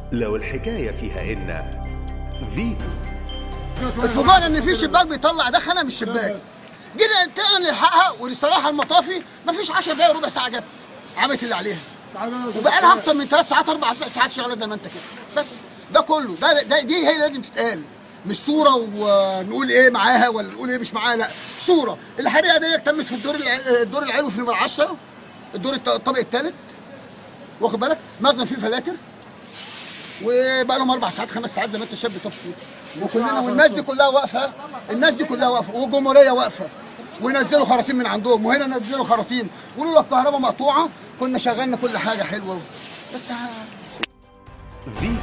لو الحكاية فيها إن فيتو اتفاجئنا ان في شباك بيطلع دخنه من الشباك جينا انتقلنا نلحقها والصراحه المطافي ما فيش 10 دقايق ربع ساعه جت عملت اللي عليها وبقى لها اكتر من 3 ساعات 4 ساعات شغاله زي ما انت كده بس ده كله ده, ده دي هي لازم تتقال مش صوره ونقول ايه معاها ولا نقول ايه مش معاها لا صوره الحريقه دي تمت في الدور الع- الدور العلوي في نمره 10 الدور الت- الطابق الثالث واخد بالك مخزن فيه فلاتر وبقى لهم اربع ساعات خمس ساعات زي ما انت شايف بيطفوا وكلنا والناس دي كلها واقفه الناس دي كلها واقفه والجمهوريه واقفه وينزلوا خراطيم من عندهم وهنا نزلوا خراطيم ولولا الكهرباء مقطوعه كنا شغلنا كل حاجه حلوه بس فيتو